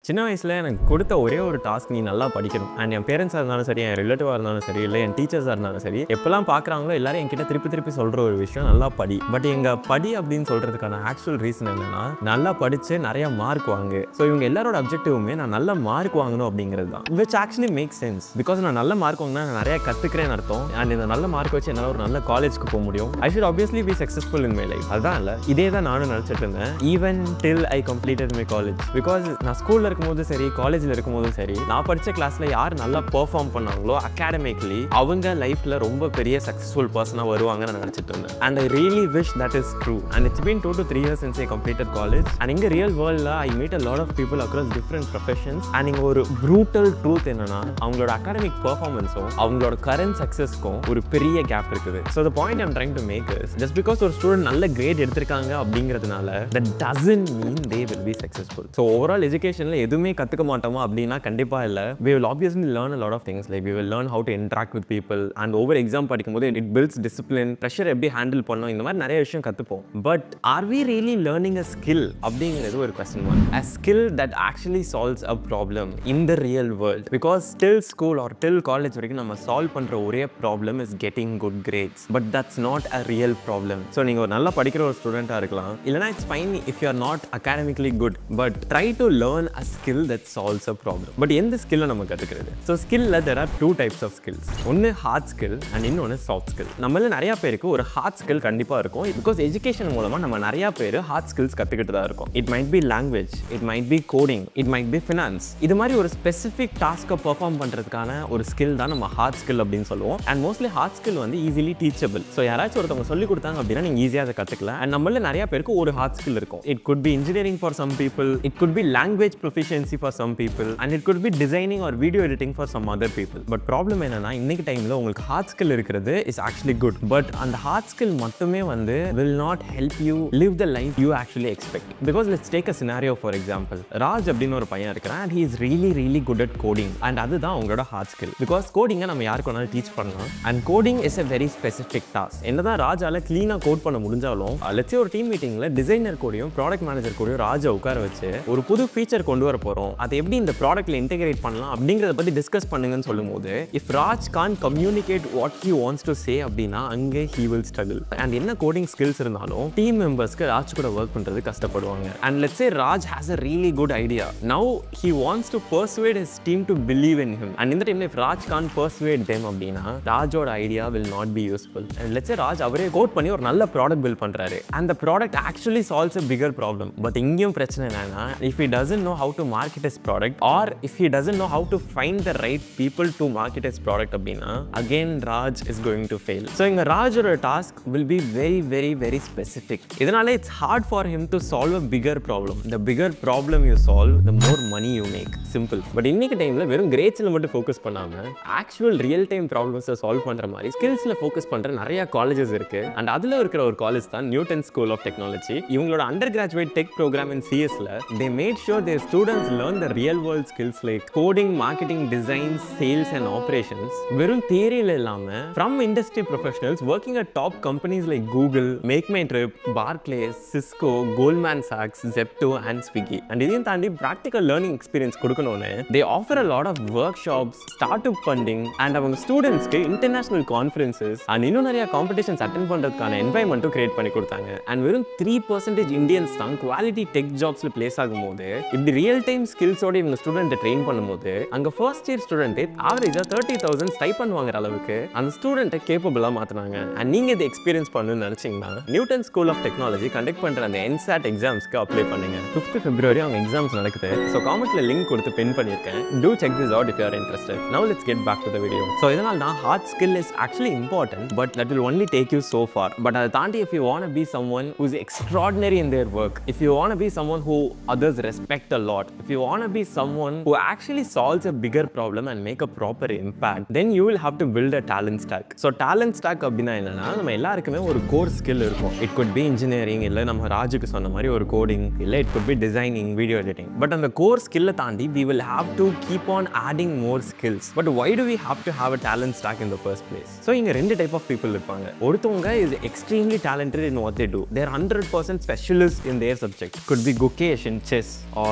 சின்ன வயசில் எனக்கு கொடுத்த ஒரே ஒரு டாஸ்க் நீ நல்லா படிக்கணும் அண்ட் என் பேரண்ட்ஸாக இருந்தாலும் சரி என் ரிலேட்டிவாக இருந்தாலும் சரி இல்லை என் டீச்சர்ஸாக இருந்தாலும் சரி எப்போல்லாம் பார்க்குறாங்களோ எல்லாரும் என்கிட்ட திருப்பி திருப்பி சொல்கிற ஒரு விஷயம் நல்லா படி பட் எங்கள் படி அப்படின்னு சொல்கிறதுக்கான ஆக்சுவல் ரீசன் என்னன்னா நல்லா படித்து நிறைய மார்க் வாங்கு ஸோ இவங்க எல்லாரோட அப்ஜெக்டிவுமே நான் நல்ல மார்க் வாங்கணும் அப்படிங்கிறது தான் which actually make sense because நான் நல்ல மார்க் வாங்கினா நான் நிறைய கற்றுக்கிறேன்னு அர்த்தம் அண்ட் இந்த நல்ல மார்க் வச்சு என்னால் ஒரு நல்ல காலேஜ்க்கு போக முடியும் I should obviously be successful in my life அதான் இல்லை இதே தான் நானும் நினச்சிட்டு இருந்தேன் even till I completed my college because நான் ஸ்கூலில் இருக்கும்போதும் சரி காலேஜில் இருக்கும்போதும் சரி நான் படித்த கிளாஸில் யார் நல்லா பெர்ஃபார்ம் பண்ணாங்களோ அகாடமிக்லி அவங்க லைஃப்பில் ரொம்ப பெரிய சக்ஸஸ்ஃபுல் பர்சனாக வருவாங்கன்னு நான் நினச்சிட்டு இருந்தேன் and I really wish that is true and it's been two to three years since I completed college and இங்கே ரியல் வேர்ல்டில் I meet a lot of people across different professions and இங்கே ஒரு brutal truth என்னன்னா அவங்களோட academic பெர்ஃபார்மன்ஸும் அவங்களோட current சக்ஸஸ்க்கும் ஒரு பெரிய gap இருக்குது so the point I'm trying to make is just because ஒரு ஸ்டூடெண்ட் நல்ல கிரேட் எடுத்திருக்காங்க அப்படிங்கிறதுனால that doesn't mean they will be successful so overall எஜுகேஷனில் எதுவுமே கற்றுக்க மாட்டோமா அப்படின்னா கண்டிப்பாக இல்லை we will obviously learn a lot of things like we will learn how to interact with people and ஒவ்வொரு எக்ஸாம் படிக்கும்போது இட் பில்ட்ஸ் டிசிப்ளின் ப்ரெஷர் எப்படி ஹேண்டில் பண்ணணும் இந்த மாதிரி நிறைய விஷயம் கற்றுப்போம் but R we really learning a skill அப்படிங்கிறது ஒரு question mark a skill that actually solves a problem in the real world because till school or till college வரைக்கும் நம்ம சால்வ் பண்ணுற ஒரே problem is getting good grades but that's not a real problem so நீங்கள் ஒரு நல்லா படிக்கிற ஒரு ஸ்டூடெண்ட்டாக இருக்கலாம் இல்லைனா it's fine if you are not academically good but try to learn a skill that solves a problem but எந்த ஸ்கில்லை நம்ம கற்றுக்கிறது ஸோ ஸ்கில்ல there are two types of skills ஒன்று ஹார்ட் ஸ்கில் அண்ட் இன்னொன்று சாஃப்ட் ஸ்கில் நம்மள நிறைய பேருக்கு ஒரு ஹார்ட் ஸ்கில் கண்டிப்பாக இருக்கும் பிகாஸ் எஜுகேஷன் மூலமாக நம்ம நிறைய பேர் ஹார்ட் ஸ்கில்ஸ் கற்றுக்கிட்டு தான் இருக்கும் it might be language it might be coding it might be finance இது மாதிரி ஒரு ஸ்பெசிஃபிக் டாஸ்க்கை பெர்ஃபார்ம் பண்ணுறதுக்கான ஒரு ஸ்கில் தான் நம்ம ஹார்ட் ஸ்கில் அப்படின்னு சொல்லுவோம் அண்ட் மோஸ்ட்லி ஹார்ட் ஸ்கில் வந்து ஈஸிலி டீச்சபிள் ஸோ யாராச்சும் ஒருத்தவங்க சொல்லி கொடுத்தாங்க அப்படின்னா நீங்கள் ஈஸியாக அதை கற்றுக்கலாம் அண்ட் நம்மள நிறைய பேருக்கு ஒரு ஹார்ட் ஸ்கில் இருக்கும் it could be engineering for some people it could be language proficiency for some people and it could be designing or video editing for some other people but problem என்னன்னா இன்னைக்கு டைமில் உங்களுக்கு hard skill இருக்கிறது is actually good but அந்த hard skill மட்டுமே வந்து will not help you live the life you actually expect because let's take a scenario for example Raj அப்படின்னு ஒரு பையன் இருக்கிறான் and he is really really good at coding and அதுதான் உங்களோட heart skill because கோடிங்கை நம்ம யாருக்கு வேணாலும் டீச் பண்ணலாம் and coding is a very specific task என்னதான் ராஜால க்ளீனாக கோட் பண்ண முடிஞ்சாலும் லட்சம் ஒரு டீம் மீட்டிங்கில் டிசைனர் கூடயும் ப்ராடக்ட் மேனேஜர் கூடயும் ராஜா உட்கார வச்சு ஒரு புது ஃபீச்சர் கொண்டு வர போகிறோம் அதை எப்படி இந்த ப்ராடக்ட்ல இன்டெகிரேட் பண்ணலாம் அப்படிங்கிறத பற்றி டிஸ்கஸ் பண்ணுங்கன்னு சொல்லும்போது if Raj can't communicate what he wants to say அப்படின்னா அங்கே ஹி வில் ஸ்ட்ரகிள் அண்ட் என்ன கோடிங் ஸ்கில்ஸ் இருந்தாலும் டீம் மெம்பர்ஸ்க்கு ராஜ் கூட ஒர்க் பண்ணுறது கஷ்டப்படுவாங்க and let's say Raj has a really good idea now he wants to persuade his team to believe in him and இந்த டைம்ல if Raj can't persuade them அப்படின்னா ராஜோட idea will not be useful and let's Raj அவரே code பண்ணி ஒரு நல்ல product build பண்றாரு அந்த product actually solves a bigger problem but இங்கேயும் பிரச்சனை என்னன்னா if he doesn't know how to market his product or if he doesn't know how to find the right people to market his product அப்படின்னா again Raj is going to fail so இங்கே ராஜோட task will be very very very specific இதனால it's hard for him to solve a bigger problem the figure problem you solve the more money you make simple but இன்னைக்கு டைமில் வெறும் கிரேட்ஸில் மட்டும் focus பண்ணாமல் actual real time ப்ராப்ளம்ஸை solve பண்ணுற மாதிரி ஸ்கில்ஸில் ஃபோக்கஸ் பண்ணுற நிறைய காலேஜஸ் இருக்கு அண்ட் அதில் இருக்கிற ஒரு காலேஜ் தான் நியூட்டன் ஸ்கூல் ஆஃப் டெக்னாலஜி இவங்களோட undergraduate tech program in சிஎஸ்ல they made sure their students learn the real world skills like coding marketing design sales and operations வெறும் தியரியில் இல்லாமல் from industry professionals working at top companies like Google MakeMyTrip Barclays Cisco Goldman சாக்ஸ் Zepto and Swiggy and இதையும் தாண்டி practical learning experience கொடுக்கணும்னு they offer a lot of workshops start up funding and அவங்க ஸ்டூடெண்ட்ஸ்க்கு international conferences and இன்னும் நிறைய competitions attend பண்ணுறதுக்கான என்வாயன்மெண்ட்டும் create பண்ணி கொடுத்தாங்க அண்ட் வெறும் த்ரீ பர்சன்டேஜ் இந்தியன்ஸ் தான் குவாலிட்டி டெக் ஜாப்ஸில் பிளேஸ் ஆகும்போது இப்படி ரியல் டைம் ஸ்கில்ஸோட இவங்க ஸ்டூடெண்ட்டை ட்ரெயின் பண்ணும்போது அங்கே ஃபர்ஸ்ட் இயர் ஸ்டூடெண்ட் ஆவரேஜாக தேர்ட்டி தௌசண்ட் ஸ்டைப்பன் வாங்குற அளவுக்கு அந்த ஸ்டூடெண்ட்டை கேப்பபிளாக மாற்றினாங்க அண்ட் நீங்கள் இதை எக்ஸ்பீரியன்ஸ் பண்ணணும்னு நினச்சிங்கன்னா Newton school of technology conduct பண்ணுற அந்த என்சாட் எக்ஸாம்ஸ்க்கு அப்ளை பண்ணுங்க ஃபிஃப்த் பிப்ரவரி அவங்க எக்ஸாம்ஸ் நடக்குது ஸோ காமெண்ட்ல லிங்க் கொடுத்து பின் பண்ணியிருக்கேன் to check this out if you are interested now let's get back to the video so இதனால் தான் hard skill is actually important but that will only take you so far but அதை தாண்டி if you want be someone who is extraordinary in their work if you want be someone who others respect a lot if you want be someone who actually solves a bigger problem and make a proper impact then you will have to build a talent stack so talent stack அப்படின்னா என்னன்னா நம்ம எல்லாருக்குமே ஒரு core skill இருக்கும் it could be engineering இல்லை நம்ம ராஜுக்கு சொன்ன மாதிரி ஒரு கோடிங் இல்லை it could be designing video editing but அந்த கோர் ஸ்கில்லை தாண்டி we will have to keep on adding more skills but why do we have to have a talent stock in the first place so இங்கே ரெண்டு type of people இருப்பாங்க ஒருத்தவங்க is extremely talented in what they do they're hundred percent specialist in their subject could be Gukesh in chess or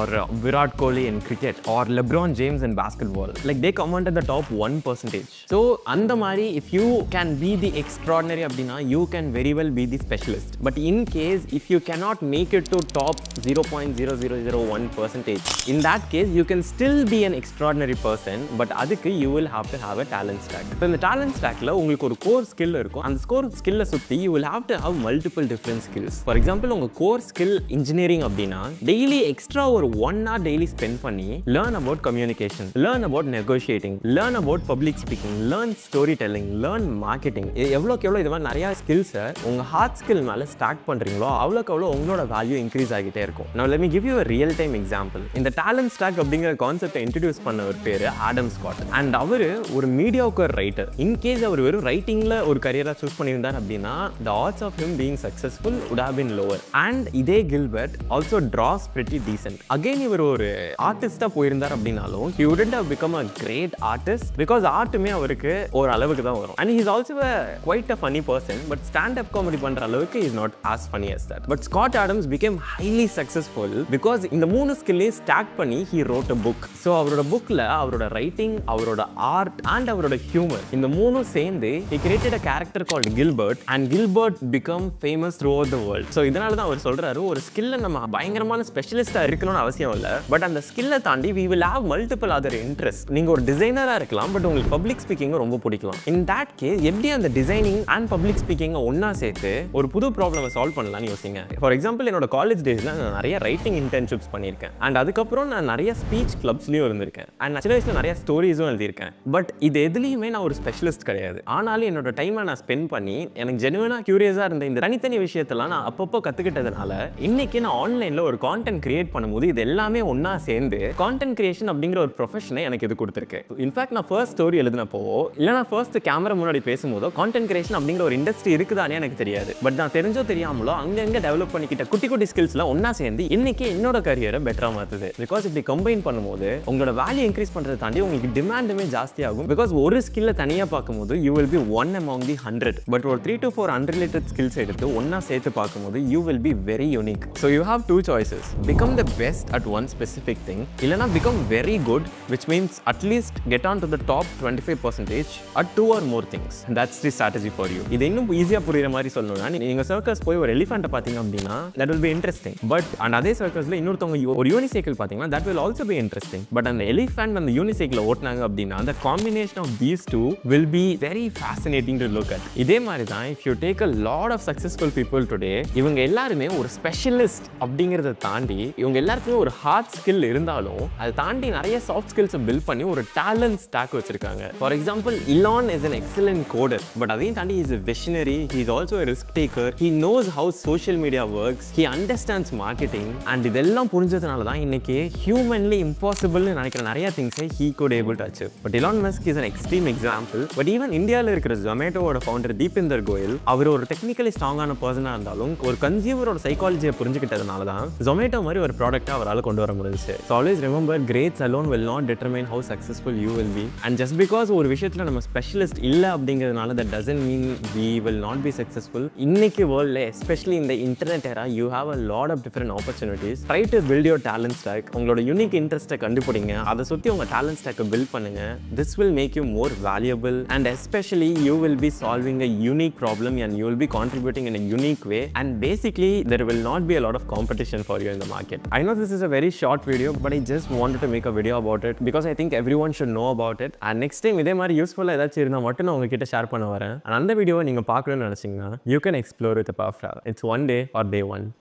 Virat Kohli in cricket or LeBron James in basketball. Like they command at the top 1 percentage. So அந்த மாதிரி if you can be the extraordinary அப்படின்னா you can very well be the specialist. But in case if you cannot make it to top 0.0001 percentage, in that case you can still be an extraordinary person but அதுக்கு you will have to have a talent stack. இப்போ இந்த talent stackல உங்களுக்கு ஒரு core skill இருக்கும் அந்த core skill-அ சுற்றி you will have to have multiple different skills. For example உங்க core skill engineering அப்படின்னா daily extra ஒரு ஒன் hour daily spend பண்ணி learn about communication, learn about negotiating, learn about public speaking, learn storytelling, learn marketing. எ- எவ்வளோக்கு எவ்வளோ இது மாதிரி நிறையா ஸ்கில்ஸை உங்கள் ஹார்ட் ஸ்கில் மேலே ஸ்டாக் பண்ணுறீங்களோ அவ்வளோக்கு அவ்வளோ உங்களோட வேல்யூ இன்க்ரீஸ் ஆகிட்டே இருக்கும் நான் let me give you a real time example இந்த talent stack அப்படிங்கிற கான்செப்டை இன்ட்ரடியூஸ் பண்ண ஒரு பேர் ஆடம் ஸ்காட் அண்ட் அவர் ஒரு மீடியாவுக்கர் ரைட்டர் இன்கேஸ் அவர் வெறும் ரைட்டிங்கில் ஒரு கரியராக சூஸ் பண்ணியிருந்தார் அப்படின்னா the odds of him being successful would have been lower and இதே Gilbert also draws pretty decent again இவர் ஒரு ஆர்டிஸ்டாக போயிருந்தார் அப்படின்னாலும் he wouldn't have become a great artist because ஆர்ட்டுமே அவருக்கு ஒரு அளவுக்கு தான் வரும் and he is also a quite a funny person but stand up comedy பண்ற அளவுக்கு is not as funny as that but Scott Adams became highly successful because இந்த மூணு ஸ்கில்லையும் ஸ்டாக் பண்ணி he wrote a book so அவரோட புக்கில் அவரோட writing அவரோட ஆர்ட் அண்ட் அவரோட ஹியூமர் இந்த மூணும் சேர்ந்து he created a character called Gilbert and Gilbert become famous throughout the world so இதனால தான் அவர் சொல்றாரு ஒரு ஸ்கில்ல நம்ம பயங்கரமான ஸ்பெஷலிஸ்டாக இருக்கணும்னு அவசியம் இல்லை பட் அந்த ஸ்கில்லை தாண்டி we will have multiple other interests நீங்க ஒரு டிசைனராக இருக்கலாம் பட் உங்களுக்கு பப்ளிக் ஸ்பீக்கிங் ரொம்ப பிடிக்கலாம் in that case எப்படி அந்த டிசைனிங் அண்ட் பப்ளிக் ஸ்பீக்கிங்கை ஒண்ணா சேர்த்து ஒரு புது ப்ராப்ளமை சால்வ் பண்ணலாம்னு யோசிங்க ஃபார் எக்ஸாம்பிள் என்னோட காலேஜ் டேஸில் நான் நிறைய ரைட்டிங் இன்டர்ன்ஷிப்ஸ் பண்ணியிருக்கேன் அண்ட் அதுக்கப்புறம் நான் நிறைய ஸ்பீச் கிளப்ஸ்லையும் இருந்திருக்கேன் அண்ட் நான் சின்ன வயசில் நிறைய ஸ்டோரிஸும் எழுதியிருக்கேன் பட் இது எதுலேயுமே நான் ஒரு ஸ்பெஷலிஸ்ட் கிடையாது ஆனாலும் என்னோட டைமை நான் ஸ்பெண்ட் பண்ணி எனக்கு ஜெனுவனாக க்யூரியஸாக இருந்த இந்த தனித்தனி விஷயத்தெல்லாம் நான் அப்பப்போ கற்றுக்கிட்டதுனால இன்னைக்கு நான் ஆன்லைனில் ஒரு கான்டென்ட் கிரியேட் பண்ணும்போது இது எல்லாமே ஒன்றா சேர்ந்து கான்டென்ட் கிரியேஷன் அப்படிங்கிற ஒரு ப்ரொஃபஷனை எனக்கு இது கொடுத்துருக்கு இன்ஃபேக்ட் நான் ஃபர்ஸ்ட் ஸ்டோரி எழுதினப்போ இல்லை நான் ஃபர்ஸ்ட் கேமரா முன்னாடி பேசும்போதோ கான்டென்ட் கிரியேஷன் அப்படிங்கிற ஒரு இண்டஸ்ட்ரி இருக்குதானே எனக்கு தெரியாது பட் நான் தெரிஞ்சோ தெரியாமலோ அங்கங்கே டெவலப் பண்ணிக்கிட்ட குட்டி குட்டி ஸ்கில்ஸ்லாம் ஒன்றா சேர்ந்து இன்னைக்கு என்னோட கரியரை பெட்டராக மாற்றுது பிகாஸ் இப்படி கம்பைன் பண்ணும்போது உங்களோட வேல்யூ இன்க்ரீஸ் பண்ணுறதை தாண்டி உங்களுக்கு டிமாண்டுமே ஜாஸ்தியாகும் பிகாஸ் ஒரு ஸ்கில்லை தனியாக பார்க்கும்போது you will be one among the hundred but ஒரு three to four unrelated skills எடுத்து ஒன்றா சேர்த்து பார்க்கும்போது you will be very unique so you have two choices become the best at one specific thing இல்லைனா become very good which means at least get on to the top twenty five percentage at two or more things that's the strategy for you இது இன்னும் ஈஸியாக புரியுற மாதிரி சொல்லணும்னா நீங்கள் circus போய் ஒரு எலிஃபெண்ட்டை பார்த்தீங்க அப்படின்னா that will be interesting but and அதே சர்க்கஸில் இன்னொருத்தவங்க யு- ஒரு யூனிசைக்கிள் பார்த்தீங்கன்னா that will also be interesting but அந்த எலிஃபெண்ட் அந்த யூனிசைக்கிள் ஓட்டினாங்க அப்படின்னா அந்த combination of these two will be very fascinating to look at இதே மாதிரி தான் if you take a lot of successful people today இவங்க எல்லாருமே ஒரு ஸ்பெஷலிஸ்ட் அப்படிங்கிறத தாண்டி இவங்க எல்லாருக்குமே ஒரு ஹார்ட் ஸ்கில் இருந்தாலும் அதை தாண்டி நிறைய சாஃப்ட் ஸ்கில்ஸை பில்ட் பண்ணி ஒரு டேலண்ட் ஸ்டாக் வச்சிருக்காங்க for example Elon is an excellent coder but அதையும் தாண்டி is a visionary he is also a risk taker he knows how social media works he understands marketing and இதெல்லாம் புரிஞ்சதுனால தான் இன்னைக்கு humanly இம்பாசிபிள்னு நினைக்கிற நிறைய திங்ஸை he could able to achieve but Elon Musk is an extreme example but even இந்தியாவில் இருக்கிற ஜொமேட்டோவோட founder Deepinder Goyal அவர் ஒரு டெக்னிக்கலி ஸ்ட்ராங்கான பர்சனாக இருந்தாலும் ஒரு கன்சியூமரோட சைக்காலஜியை புரிஞ்சுக்கிட்டதுனால தான் ஜொமேட்டோ மாதிரி ஒரு ப்ராடக்ட்டை அவரால் கொண்டு வர முடிஞ்சுச்சு so always remember grades alone will not determine how successful you will be and just because ஒரு விஷயத்தில் நம்ம ஸ்பெஷலிஸ்ட் இல்லை அப்படிங்கிறதுனால that doesn't mean we will not be successful இன்னைக்கு வேர்ல்டில் எஸ்பெஷலி இந்த internet era you have a lot of different opportunities try to build your talent stack உங்களோட unique இன்ட்ரெஸ்ட்டை கண்டுபிடிங்க அதை சுற்றி உங்கள் talent stack பில்ட் பண்ணுங்க this will make you more valuable and especially you will be solving a unique problem and you will be contributing in a unique way and basically there will not be a lot of competition for you in the market I know this is a very short video but I just wanted to make a video about it because I think everyone should know about it and next time இதே மாதிரி யூஸ்ஃபுல்லாக ஏதாச்சும் இருந்தால் மட்டும் நான் உங்ககிட்ட share பண்ண வரேன் And அந்த வீடியோவை நீங்கள் பார்க்கணும்னு நினச்சிங்கன்னா you can explore with a power it's one day or day one